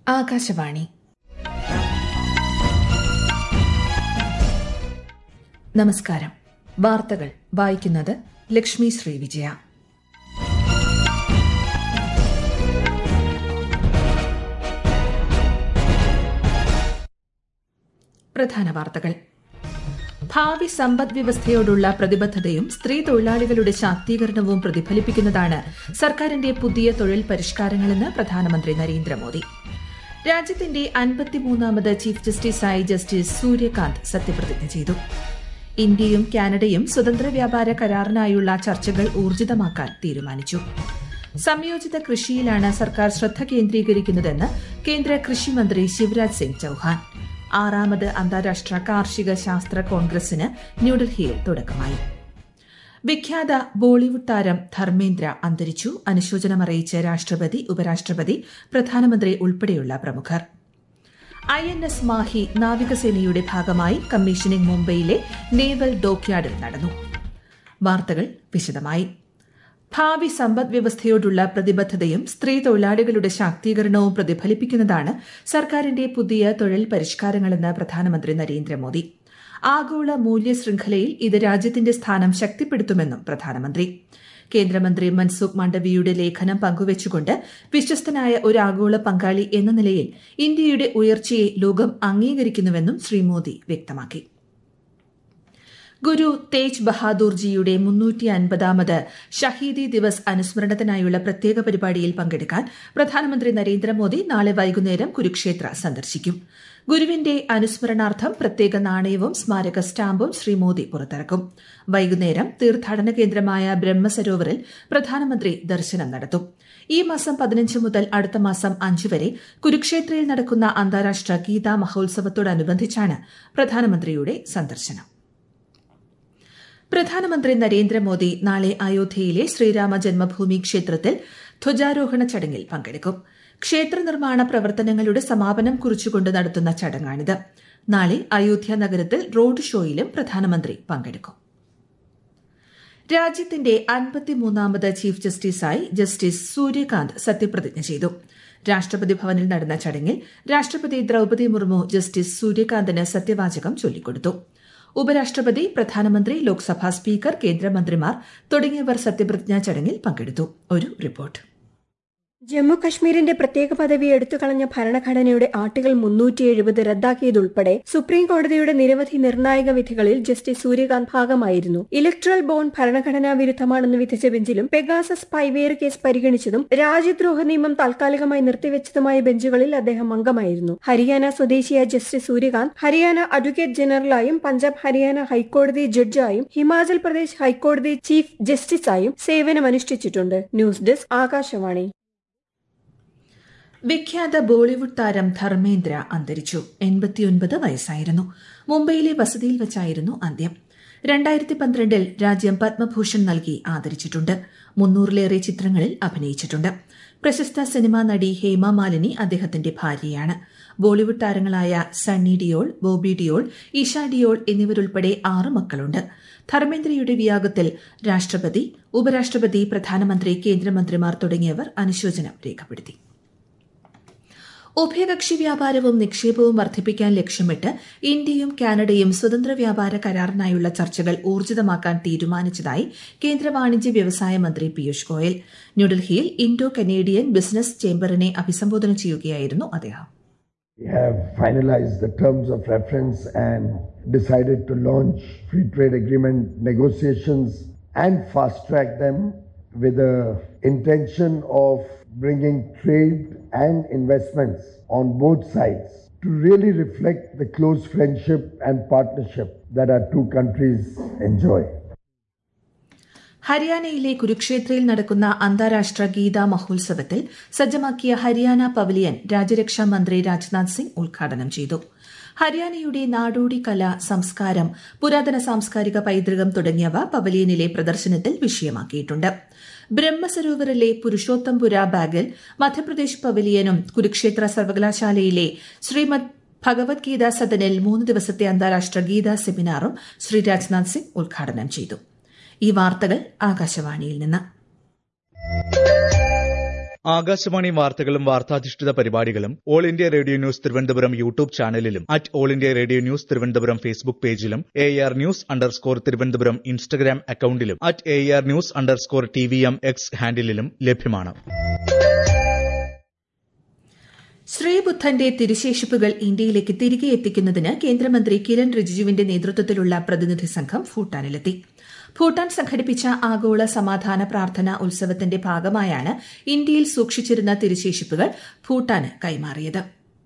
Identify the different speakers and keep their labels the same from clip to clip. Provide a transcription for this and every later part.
Speaker 1: ആകാശവാണി നമസ്കാരം വാർത്തകൾ വായിക്കുന്നത് ലക്ഷ്മി ശ്രീ വിജയ പ്രധാന വാർത്തകൾ ഭാവി സമ്പദ് വ്യവസ്ഥയോടുള്ള പ്രതിബദ്ധതയും സ്ത്രീ തൊഴിലാളികളുടെ ശാക്തീകരണവും പ്രതിഫലിപ്പിക്കുന്നതാണ് സർക്കാരിന്റെ പുതിയ തൊഴിൽ പരിഷ്കാരങ്ങളെന്ന് പ്രധാനമന്ത്രി നരേന്ദ്രമോദി രാജ്യത്തിന്റെ അൻപത്തിമൂന്നാമത് ചീഫ് ജസ്റ്റിസായി ജസ്റ്റിസ് സൂര്യകാന്ത് സത്യപ്രതിജ്ഞ ചെയ്തു ഇന്ത്യയും കാനഡയും സ്വതന്ത്ര വ്യാപാര കരാറിനായുള്ള ചർച്ചകൾ ഊർജിതമാക്കാൻ തീരുമാനിച്ചു സംയോജിത കൃഷിയിലാണ് സർക്കാർ ശ്രദ്ധ കേന്ദ്രീകരിക്കുന്നതെന്ന് കേന്ദ്ര കൃഷിമന്ത്രി ശിവരാജ് സിംഗ് ചൌഹാൻ ആറാമത് അന്താരാഷ്ട്ര കാർഷിക ശാസ്ത്ര കോൺഗ്രസിന് ന്യൂഡൽഹിയിൽ തുടക്കമായി വിഖ്യാത ബോളിവുഡ് താരം ധർമ്മേന്ദ്ര അന്തരിച്ചു അനുശോചനമറിയിച്ച് രാഷ്ട്രപതി ഉപരാഷ്ട്രപതി പ്രധാനമന്ത്രി ഉൾപ്പെടെയുള്ള പ്രമുഖർ ഐ എൻ എസ് മാഹി നാവികസേനയുടെ ഭാഗമായി കമ്മീഷനിംഗ് മുംബൈയിലെ നേവൽ ഡോക്യാർഡിൽ നടന്നു വാർത്തകൾ വിശദമായി ഭാവി സമ്പദ് വ്യവസ്ഥയോടുള്ള പ്രതിബദ്ധതയും സ്ത്രീ തൊഴിലാളികളുടെ ശാക്തീകരണവും പ്രതിഫലിപ്പിക്കുന്നതാണ് സർക്കാരിന്റെ പുതിയ തൊഴിൽ പരിഷ്കാരങ്ങളെന്ന് പ്രധാനമന്ത്രി നരേന്ദ്രമോദി ആഗോള മൂല്യ ശൃംഖലയിൽ ഇത് രാജ്യത്തിന്റെ സ്ഥാനം ശക്തിപ്പെടുത്തുമെന്നും പ്രധാനമന്ത്രി കേന്ദ്രമന്ത്രി മൻസുഖ് മാണ്ഡവിയുടെ ലേഖനം പങ്കുവച്ചുകൊണ്ട് വിശ്വസ്തനായ ഒരു ആഗോള പങ്കാളി എന്ന നിലയിൽ ഇന്ത്യയുടെ ഉയർച്ചയെ ലോകം അംഗീകരിക്കുന്നുവെന്നും ശ്രീ മോദി വ്യക്തമാക്കി ഗുരു തേജ് ബഹാദൂർജിയുടെ മുന്നൂറ്റി അൻപതാമത് ഷഹീദി ദിവസ് അനുസ്മരണത്തിനായുള്ള പ്രത്യേക പരിപാടിയിൽ പങ്കെടുക്കാൻ പ്രധാനമന്ത്രി നരേന്ദ്രമോദി നാളെ വൈകുന്നേരം കുരുക്ഷേത്ര സന്ദർശിക്കും ഗുരുവിന്റെ അനുസ്മരണാർത്ഥം പ്രത്യേക നാണയവും സ്മാരക സ്റ്റാമ്പും ശ്രീ മോദി പുറത്തിറക്കും വൈകുന്നേരം തീർത്ഥാടന കേന്ദ്രമായ ബ്രഹ്മസരോവറിൽ പ്രധാനമന്ത്രി ദർശനം നടത്തും ഈ മാസം പതിനഞ്ച് മുതൽ അടുത്ത മാസം അഞ്ച് വരെ കുരുക്ഷേത്രയിൽ നടക്കുന്ന അന്താരാഷ്ട്ര ഗീതാ മഹോത്സവത്തോടനുബന്ധിച്ചാണ് പ്രധാനമന്ത്രിയുടെ സന്ദർശനം പ്രധാനമന്ത്രി നരേന്ദ്രമോദി നാളെ അയോധ്യയിലെ ശ്രീരാമ ജന്മഭൂമി ക്ഷേത്രത്തിൽ ധ്വജാരോഹണ ചടങ്ങിൽ പങ്കെടുക്കും ക്ഷേത്ര നിർമ്മാണ പ്രവർത്തനങ്ങളുടെ സമാപനം കുറിച്ചുകൊണ്ട് നടത്തുന്ന ചടങ്ങാണിത് നാളെ അയോധ്യ നഗരത്തിൽ റോഡ് ഷോയിലും പ്രധാനമന്ത്രി പങ്കെടുക്കും രാജ്യത്തിന്റെ അൻപത്തിമൂന്നാമത് ചീഫ് ജസ്റ്റിസായി ജസ്റ്റിസ് സൂര്യകാന്ത് സത്യപ്രതിജ്ഞ ചെയ്തു രാഷ്ട്രപതി ഭവനിൽ നടന്ന ചടങ്ങിൽ രാഷ്ട്രപതി ദ്രൌപദി മുർമു ജസ്റ്റിസ് സൂര്യകാന്തിന് സത്യവാചകം ചൊല്ലിക്കൊടുത്തു ഉപരാഷ്ട്രപതി പ്രധാനമന്ത്രി ലോക്സഭാ സ്പീക്കർ കേന്ദ്രമന്ത്രിമാർ തുടങ്ങിയവർ സത്യപ്രതിജ്ഞാ ചടങ്ങിൽ പങ്കെടുത്തു ഒരു റിപ്പോർട്ട്
Speaker 2: ജമ്മു കശ്മീരിന്റെ പ്രത്യേക പദവി എടുത്തുകളഞ്ഞ ഭരണഘടനയുടെ ആർട്ടിക്കിൾ മുന്നൂറ്റി എഴുപത് റദ്ദാക്കിയതുൾപ്പെടെ സുപ്രീം കോടതിയുടെ നിരവധി നിർണായക വിധികളിൽ ജസ്റ്റിസ് സൂര്യകാന്ത് ഭാഗമായിരുന്നു ഇലക്ട്രൽ ബോണ്ട് ഭരണഘടനാ വിരുദ്ധമാണെന്ന് വിധിച്ച ബെഞ്ചിലും പെഗാസസ് പൈവേർ കേസ് പരിഗണിച്ചതും രാജ്യദ്രോഹ നിയമം താൽക്കാലികമായി നിർത്തിവെച്ചതുമായ ബെഞ്ചുകളിൽ അദ്ദേഹം അംഗമായിരുന്നു ഹരിയാന സ്വദേശിയായ ജസ്റ്റിസ് സൂര്യകാന്ത് ഹരിയാന അഡ്വക്കേറ്റ് ജനറലായും പഞ്ചാബ് ഹരിയാന ഹൈക്കോടതി ജഡ്ജായും ഹിമാചൽ പ്രദേശ് ഹൈക്കോടതി ചീഫ് ജസ്റ്റിസായും സേവനമനുഷ്ഠിച്ചിട്ടുണ്ട് ന്യൂസ് ഡെസ്ക് ആകാശവാണി
Speaker 1: വിഖ്യാത ബോളിവുഡ് താരം ധർമ്മേന്ദ്ര അന്തരിച്ചു എൺപത്തിയൊൻപത് വയസ്സായിരുന്നു മുംബൈയിലെ വസതിയിൽ വെച്ചായിരുന്നു അന്ത്യം രണ്ടായിരത്തി പന്ത്രണ്ടിൽ രാജ്യം പത്മഭൂഷൺ നൽകി ആദരിച്ചിട്ടുണ്ട് മുന്നൂറിലേറെ ചിത്രങ്ങളിൽ അഭിനയിച്ചിട്ടുണ്ട് പ്രശസ്ത സിനിമാ നടി ഹേമ മാലിനി അദ്ദേഹത്തിന്റെ ഭാര്യയാണ് ബോളിവുഡ് താരങ്ങളായ സണ്ണി ഡിയോൾ ബോബി ഡിയോൾ ഈഷ ഡിയോൾ എന്നിവരുൾപ്പെടെ ആറ് മക്കളുണ്ട് ധർമ്മേന്ദ്രയുടെ വിയാഗത്തിൽ രാഷ്ട്രപതി ഉപരാഷ്ട്രപതി പ്രധാനമന്ത്രി കേന്ദ്രമന്ത്രിമാർ തുടങ്ങിയവർ അനുശോചനം രേഖപ്പെടുത്തി ഉഭയകക്ഷി വ്യാപാരവും നിക്ഷേപവും വർദ്ധിപ്പിക്കാൻ ലക്ഷ്യമിട്ട് ഇന്ത്യയും കാനഡയും സ്വതന്ത്ര വ്യാപാര കരാറിനായുള്ള ചർച്ചകൾ ഊർജിതമാക്കാൻ തീരുമാനിച്ചതായി കേന്ദ്ര വാണിജ്യ വ്യവസായ മന്ത്രി പീയൂഷ് ഗോയൽ ന്യൂഡൽഹിയിൽ ഇൻഡോ കനേഡിയൻ ബിസിനസ് ചേംബറിനെ അഭിസംബോധന ചെയ്യുകയായിരുന്നു അദ്ദേഹം
Speaker 3: We have finalized the terms of reference and decided to launch free trade agreement negotiations and fast track them with the intention of bringing trade and investments on both sides to really reflect the close friendship and partnership that our two countries enjoy.
Speaker 1: ഹരിയാനയിലെ കുരുക്ഷേത്രയിൽ നടക്കുന്ന അന്താരാഷ്ട്ര ഗീതാ മഹോത്സവത്തിൽ സജ്ജമാക്കിയ Haryana pavilion രാജ്യരക്ഷാ മന്ത്രി രാജ്നാഥ് സിംഗ് ഉദ്ഘാടനം ചെയ്തു ഹരിയാനയുടെ നാടോടി കല സംസ്കാരം പുരാതന സാംസ്കാരിക പൈതൃകം തുടങ്ങിയവ പവലിയനിലെ പ്രദർശനത്തിൽ വിഷയമാക്കിയിട്ടുണ്ട് ബ്രഹ്മസരോവറിലെ പുരുഷോത്തംപുര ബാഗിൽ മധ്യപ്രദേശ് പവലിയനും കുരുക്ഷേത്ര സർവകലാശാലയിലെ ശ്രീമദ് ഭഗവത്ഗീത സദനിൽ മൂന്ന് ദിവസത്തെ അന്താരാഷ്ട്ര ഗീതാ സെമിനാറും ശ്രീ രാജ്നാഥ് സിംഗ് ഉദ്ഘാടനം ചെയ്തു ഈ വാർത്തകൾ ആകാശവാണിയിൽ നിന്ന്
Speaker 4: ആകാശവാണി വാർത്തകളും വാർത്താധിഷ്ഠിത പരിപാടികളും all India radio news Thiruvananthapuram YouTube ചാനലിലും at all India radio news Thiruvananthapuram Facebook പേജിലും A R news underscore Thiruvananthapuram Instagram അക്കൌണ്ടിലും at A R news underscore T V M X ഹാൻഡിലും ലഭ്യമാണ്
Speaker 1: ശ്രീബുദ്ധന്റെ തിരുശേഷിപ്പുകൾ ഇന്ത്യയിലേക്ക് തിരികെ എത്തിക്കുന്നതിന് കേന്ദ്രമന്ത്രി കിരൺ റിജിജുവിന്റെ നേതൃത്വത്തിലുള്ള പ്രതിനിധി സംഘം ഭൂട്ടാനിലെത്തി ഭൂട്ടാൻ സംഘടിപ്പിച്ച ആഗോള സമാധാന പ്രാർത്ഥന ഉത്സവത്തിന്റെ ഭാഗമായാണ് ഇന്ത്യയിൽ സൂക്ഷിച്ചിരുന്ന തിരുശേഷിപ്പുകൾ ഭൂട്ടാന് കൈമാറിയത്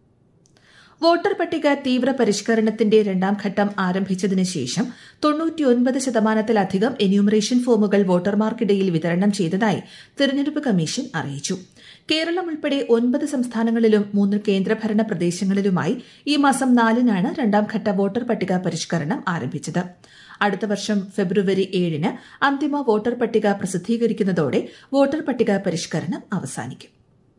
Speaker 1: വോട്ടർ പട്ടിക തീവ്ര പരിഷ്കരണത്തിന്റെ രണ്ടാം ഘട്ടം ആരംഭിച്ചതിന് ശേഷം തൊണ്ണൂറ്റിയൊൻപത് ശതമാനത്തിലധികം എന്യൂമറേഷൻ ഫോമുകൾ വോട്ടർമാർക്കിടയിൽ വിതരണം ചെയ്തതായി തെരഞ്ഞെടുപ്പ് കമ്മീഷൻ അറിയിച്ചു കേരളം ഉൾപ്പെടെ ഒൻപത് സംസ്ഥാനങ്ങളിലും മൂന്ന് കേന്ദ്രഭരണ പ്രദേശങ്ങളിലുമായി ഈ മാസം നാലിനാണ് രണ്ടാംഘട്ട വോട്ടർ പട്ടിക പരിഷ്കരണം ആരംഭിച്ചത് അടുത്ത വർഷം ഫെബ്രുവരി ഏഴിന് അന്തിമ വോട്ടർ പട്ടിക പ്രസിദ്ധീകരിക്കുന്നതോടെ വോട്ടർ പട്ടിക പരിഷ്കരണം അവസാനിക്കും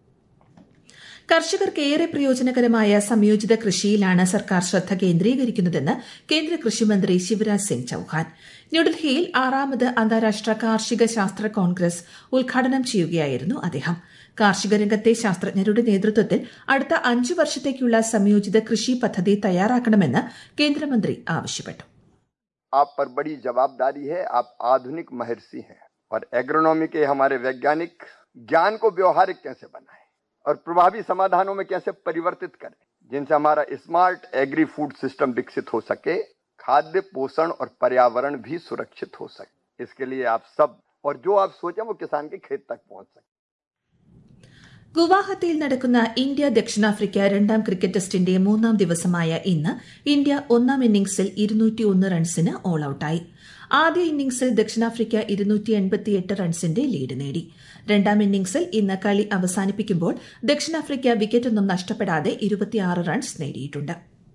Speaker 1: കർഷകർക്ക് ഏറെ പ്രയോജനകരമായ സംയോജിത കൃഷിയിലാണ് സർക്കാർ ശ്രദ്ധ കേന്ദ്രീകരിക്കുന്നതെന്ന് കേന്ദ്ര കൃഷിമന്ത്രി ശിവരാജ് സിംഗ് ചൌഹാൻ ന്യൂഡൽഹിയിൽ ആറാമത് അന്താരാഷ്ട്ര കാർഷിക ശാസ്ത്ര കോൺഗ്രസ് ഉദ്ഘാടനം ചെയ്യുകയായിരുന്നു അദ്ദേഹം കാർഷിക രംഗത്തെ ശാസ്ത്രജ്ഞരുടെ നേതൃത്വത്തിൽ അടുത്ത അഞ്ചു വർഷത്തേക്കുള്ള സംയോജിത കൃഷി പദ്ധതി തയ്യാറാക്കണമെന്ന് കേന്ദ്രമന്ത്രി ആവശ്യപ്പെട്ടു
Speaker 5: आप पर बड़ी जवाबदारी है आप आधुनिक महर्षि हैं और एग्रोनॉमी के हमारे वैज्ञानिक ज्ञान को व्यवहारिक कैसे बनाएं और प्रभावी समाधानों में कैसे परिवर्तित करें जिनसे हमारा स्मार्ट एग्री फूड सिस्टम विकसित हो सके खाद्य पोषण और पर्यावरण भी सुरक्षित हो सके इसके लिए आप सब और जो आप सोचें वो किसान के खेत तक पहुंच सके
Speaker 1: ഗുവാഹത്തിയിൽ നടക്കുന്ന ഇന്ത്യ ദക്ഷിണാഫ്രിക്ക രണ്ടാം ക്രിക്കറ്റ് ടെസ്റ്റിന്റെ മൂന്നാം ദിവസമായ ഇന്ന് ഇന്ത്യ ഒന്നാം ഇന്നിംഗ്സിൽ ഇരുന്നൂറ്റിയൊന്ന് റൺസിന് ഓൾ ഔട്ടായി ആദ്യ ഇന്നിംഗ്സിൽ ദക്ഷിണാഫ്രിക്ക ഇരുന്നൂറ്റി എൺപത്തിയെട്ട് റൺസിന്റെ ലീഡ് നേടി രണ്ടാം ഇന്നിംഗ്സിൽ ഇന്ന് കളി അവസാനിപ്പിക്കുമ്പോൾ ദക്ഷിണാഫ്രിക്ക വിക്കറ്റൊന്നും നഷ്ടപ്പെടാതെ ഇരുപത്തിയാറ് റൺസ് നേടിയിട്ടുണ്ട്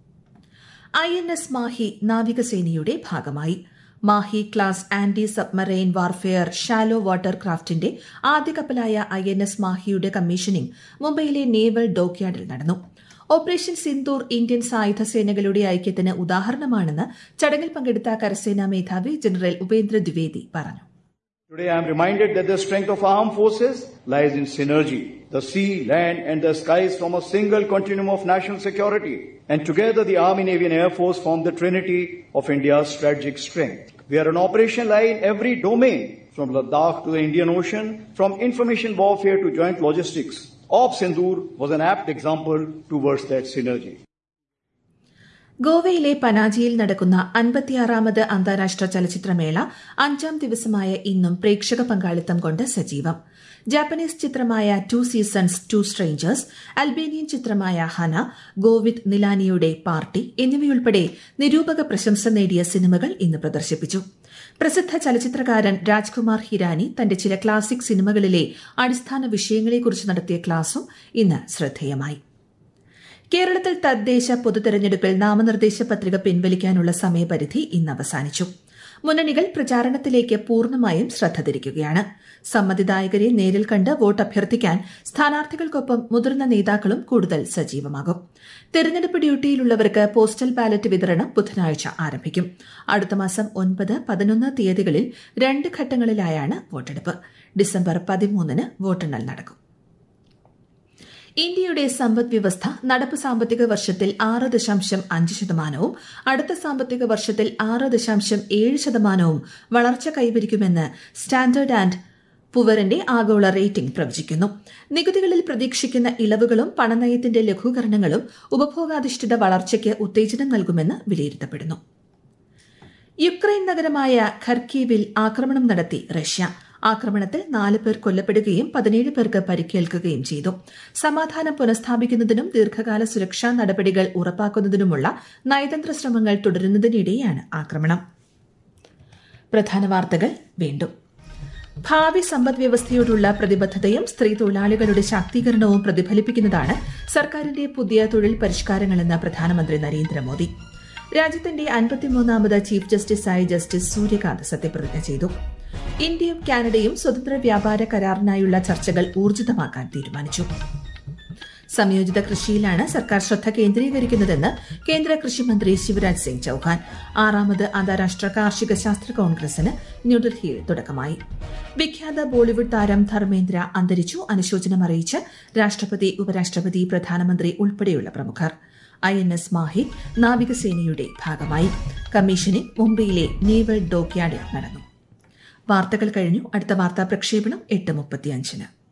Speaker 1: ഐ എൻ എസ് മാഹി നാവികസേനയുടെ ഭാഗമായി Mahe class anti submarine warfare shallow water ക്രാഫ്റ്റിന്റെ ആദ്യ കപ്പലായ ഐ എൻ എസ് മാഹിയുടെ കമ്മീഷനിംഗ് മുംബൈയിലെ നേവൽ ഡോക്യാർഡിൽ നടന്നു ഓപ്പറേഷൻ സിന്ദൂർ ഇന്ത്യൻ സായുധ സേനകളുടെ ഐക്യത്തിന് ഉദാഹരണമാണെന്ന് ചടങ്ങിൽ പങ്കെടുത്ത കരസേനാ മേധാവി ജനറൽ ഉപേന്ദ്ര ദ്വിവേദി പറഞ്ഞു
Speaker 6: Today I am reminded that the strength of armed forces lies in synergy. The sea, land and the skies form a single continuum of national security. And together the Army, Navy and Air Force form the trinity of India's strategic strength. We are an operation lie in every domain, from Ladakh to the Indian Ocean, from information warfare to joint logistics. Op Sindoor was an apt example towards that synergy.
Speaker 1: ഗോവയിലെ പനാജിയിൽ നടക്കുന്ന അൻപത്തിയാറാമത് അന്താരാഷ്ട്ര ചലച്ചിത്രമേള അഞ്ചാം ദിവസമായ ഇന്നും പ്രേക്ഷക പങ്കാളിത്തം കൊണ്ട് സജീവം ജാപ്പനീസ് ചിത്രമായ two seasons two strangers Albanian ചിത്രമായ ഹന ഗോവിന്ദ് നിലാനിയുടെ പാർട്ടി എന്നിവയുൾപ്പെടെ നിരൂപക പ്രശംസ നേടിയ സിനിമകൾ ഇന്ന് പ്രദർശിപ്പിച്ചു പ്രസിദ്ധ ചലച്ചിത്രകാരൻ രാജ്കുമാർ ഹിരാനി തന്റെ ചില ക്ലാസിക് സിനിമകളിലെ അടിസ്ഥാന വിഷയങ്ങളെക്കുറിച്ച് നടത്തിയ ക്ലാസും ഇന്ന് ശ്രദ്ധേയമായി കേരളത്തിൽ തദ്ദേശ പൊതുതെരഞ്ഞെടുപ്പിൽ നാമനിർദ്ദേശ പത്രിക പിൻവലിക്കാനുള്ള സമയപരിധി ഇന്ന് അവസാനിച്ചു മുന്നണികൾ പ്രചാരണത്തിലേക്ക് പൂർണ്ണമായും ശ്രദ്ധ തിരിക്കുകയാണ് സമ്മതിദായകരെ നേരിൽ കണ്ട് വോട്ട് അഭ്യർത്ഥിക്കാൻ സ്ഥാനാർത്ഥികൾക്കൊപ്പം മുതിർന്ന നേതാക്കളും കൂടുതൽ സജീവമാകും തെരഞ്ഞെടുപ്പ് ഡ്യൂട്ടിയിലുള്ളവർക്ക് പോസ്റ്റൽ ബാലറ്റ് വിതരണം ബുധനാഴ്ച ആരംഭിക്കും അടുത്ത മാസം ഒൻപത് പതിനൊന്ന് തീയതികളിൽ രണ്ട് ഘട്ടങ്ങളിലായാണ് വോട്ടെടുപ്പ് ഡിസംബർ പതിമൂന്നിന് വോട്ടെണ്ണൽ നടക്കും ഇന്ത്യയുടെ സമ്പദ് വ്യവസ്ഥ നടപ്പ് സാമ്പത്തിക വർഷത്തിൽ ആറ് ദശാംശം അഞ്ച് ശതമാനവും അടുത്ത സാമ്പത്തിക വർഷത്തിൽ ആറ് ദശാംശം ഏഴ് ശതമാനവും വളർച്ച കൈവരിക്കുമെന്ന് സ്റ്റാൻഡേർഡ് ആൻഡ് പുവറിന്റെ ആഗോള റേറ്റിംഗ് പ്രവചിക്കുന്നു നികുതികളിൽ പ്രതീക്ഷിക്കുന്ന ഇളവുകളും പണനയത്തിന്റെ ലഘൂകരണങ്ങളും ഉപഭോഗാധിഷ്ഠിത വളർച്ചയ്ക്ക് ഉത്തേജനം നൽകുമെന്ന് വിലയിരുത്തപ്പെടുന്നു യുക്രൈൻ നഗരമായ ഖർക്കീവിൽ ആക്രമണം നടത്തി റഷ്യ ആക്രമണത്തിൽ നാല് പേർ കൊല്ലപ്പെടുകയും പതിനേഴ് പേർക്ക് പരിക്കേൽക്കുകയും ചെയ്തു സമാധാനം പുനഃസ്ഥാപിക്കുന്നതിനും ദീർഘകാല സുരക്ഷാ നടപടികൾ ഉറപ്പാക്കുന്നതിനുമുള്ള നയതന്ത്ര ശ്രമങ്ങൾ തുടരുന്നതിനിടെയാണ് ആക്രമണം പ്രധാന വാർത്തകൾ വീണ്ടും ഭാവി സമ്പദ് വ്യവസ്ഥയോടുള്ള പ്രതിബദ്ധതയും സ്ത്രീ തൊഴിലാളികളുടെ ശാക്തീകരണവും പ്രതിഫലിപ്പിക്കുന്നതാണ് സർക്കാരിന്റെ പുതിയ തൊഴിൽ പരിഷ്കാരങ്ങളെന്ന് പ്രധാനമന്ത്രി നരേന്ദ്രമോദി രാജ്യത്തിന്റെ അൻപത്തിമൂന്നാമത് ചീഫ് ജസ്റ്റിസായി ജസ്റ്റിസ് സൂര്യകാന്ത് സത്യപ്രതിജ്ഞ ചെയ്തു ഇന്ത്യയും കാനഡയും സ്വതന്ത്ര വ്യാപാര കരാറിനായുള്ള ചർച്ചകൾ ഊർജിതമാക്കാൻ തീരുമാനിച്ചു സംയോജിത കൃഷിയിലാണ് സർക്കാർ ശ്രദ്ധ കേന്ദ്രീകരിക്കുന്നതെന്ന് കേന്ദ്ര കൃഷിമന്ത്രി ശിവരാജ് സിംഗ് ചൌഹാൻ ആറാമത് അന്താരാഷ്ട്ര കാർഷിക ശാസ്ത്ര കോൺഗ്രസിന് ന്യൂഡൽഹിയിൽ തുടക്കമായി വിഖ്യാത ബോളിവുഡ് താരം ധർമ്മേന്ദ്ര അന്തരിച്ചു അനുശോചനം അറിയിച്ച് രാഷ്ട്രപതി ഉപരാഷ്ട്രപതി പ്രധാനമന്ത്രി ഉൾപ്പെടെയുള്ള പ്രമുഖർ ഐ എൻ എസ് മാഹി നാവികസേനയുടെ ഭാഗമായി കമ്മീഷനിംഗ് മുംബൈയിലെ നേവൽ ഡോക്യാർഡിൽ നടന്നു വാർത്തകൾ കഴിഞ്ഞു അടുത്ത വാർത്താ പ്രക്ഷേപണം എട്ട് മുപ്പത്തിയഞ്ചിന്